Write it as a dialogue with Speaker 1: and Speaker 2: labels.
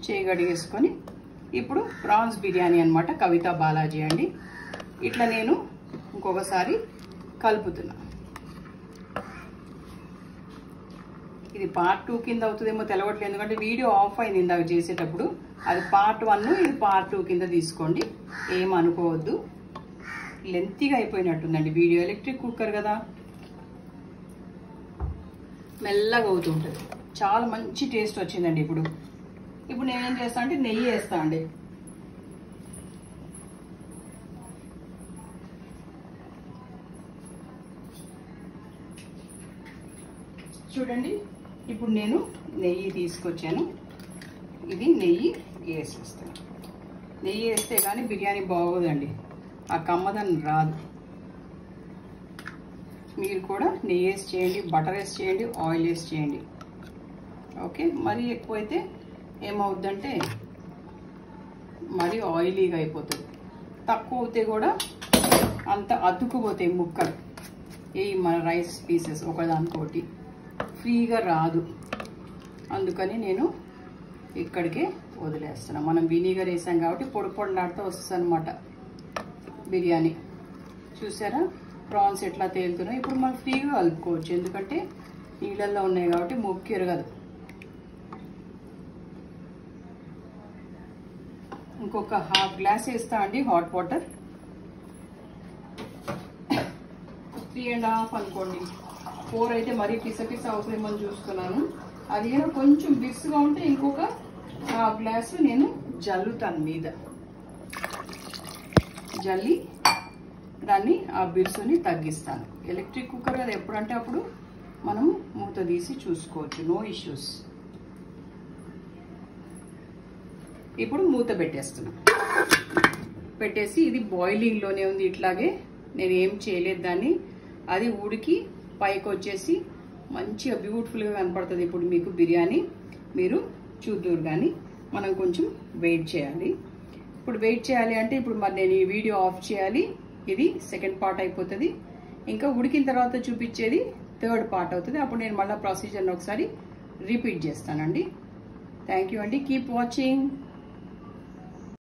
Speaker 1: చేయి గడిగేసుకొని ఇప్పుడు ప్రాన్స్ బిర్యానీ అన్నమాట కవిత బాలాజీ అండి ఇట్లా నేను ఇంకొకసారి కలుపుతున్నా ఇది పార్ట్ టూ కింద అవుతుందేమో తెలవట్లేదు ఎందుకంటే వీడియో ఆఫ్ అయింది ఇందాక చేసేటప్పుడు అది పార్ట్ వన్ ఇది పార్ట్ టూ కింద తీసుకోండి ఏం అనుకోవద్దు లెంతీగా అయిపోయినట్టుందండి వీడియో ఎలక్ట్రిక్ కుక్కర్ కదా మెల్లగా అవుతుంటుంది చాలా మంచి టేస్ట్ వచ్చిందండి ఇప్పుడు ఇప్పుడు నేనేం చేస్తా అంటే నెయ్యి వేస్తా అండి చూడండి ఇప్పుడు నేను నెయ్యి తీసుకొచ్చాను ఇది నెయ్యి వేసేస్తాను నెయ్యి వేస్తే కానీ బిర్యానీ బాగోదండి ఆ కమ్మదనం రాదు మీరు కూడా నెయ్యి వేసి చేయండి బటర్ వేసి చేయండి ఆయిల్ వేసి చేయండి ఓకే మరీ ఎక్కువైతే ఏమవుద్దంటే మరీ ఆయిలీగా అయిపోతుంది తక్కువ అవుతే కూడా అంత అతుక్కుపోతాయి ముక్కలు ఏ మన రైస్ పీసెస్ ఒకదానికోటి ఫ్రీగా రాదు అందుకని నేను ఇక్కడికే వదిలేస్తున్నా మనం వినీగర్ వేసాం కాబట్టి పొడి పొడిలాడుతూ వస్తుంది అనమాట బిర్యానీ చూసారా ప్రాన్స్ ఎట్లా తేలుతున్నాయి ఇప్పుడు మనం ఫ్రీగా కలుపుకోవచ్చు ఎందుకంటే నీళ్ళల్లో ఉన్నాయి కాబట్టి ముక్కు ఎరగదు ఇంకొక హాఫ్ గ్లాస్ వేస్తా అండి hot water three and half అనుకోండి ఫోర్ అయితే మరీ పిస పిస అవుతుందేమని చూస్తున్నాను అది ఏమో కొంచెం బిస్గా ఉంటే ఇంకొక హాఫ్ గ్లాసు నేను జల్లుతాను మీద జల్లి దాన్ని ఆ బిర్సుని తగ్గిస్తాను ఎలక్ట్రిక్ కుక్కర్ కదా ఎప్పుడంటే అప్పుడు మనం మూత తీసి చూసుకోవచ్చు నో ఇష్యూస్ ఇప్పుడు మూత పెట్టేస్తున్నాం పెట్టేసి ఇది బాయిలింగ్లోనే ఉంది ఇట్లాగే నేను ఏం చేయలేదు దాన్ని అది ఉడికి పైకి వచ్చేసి మంచిగా బ్యూటిఫుల్గా కనపడుతుంది ఇప్పుడు మీకు బిర్యానీ మీరు చూద్దూరు కానీ మనం కొంచెం వెయిట్ చేయాలి ఇప్పుడు వెయిట్ చేయాలి అంటే ఇప్పుడు మరి నేను ఈ వీడియో ఆఫ్ చేయాలి ఇది సెకండ్ పార్ట్ అయిపోతుంది ఇంకా ఉడికిన తర్వాత చూపించేది థర్డ్ పార్ట్ అవుతుంది అప్పుడు నేను మళ్ళీ ప్రొసీజర్ని ఒకసారి రిపీట్ చేస్తానండి థ్యాంక్ యూ అండి కీప్ వాచింగ్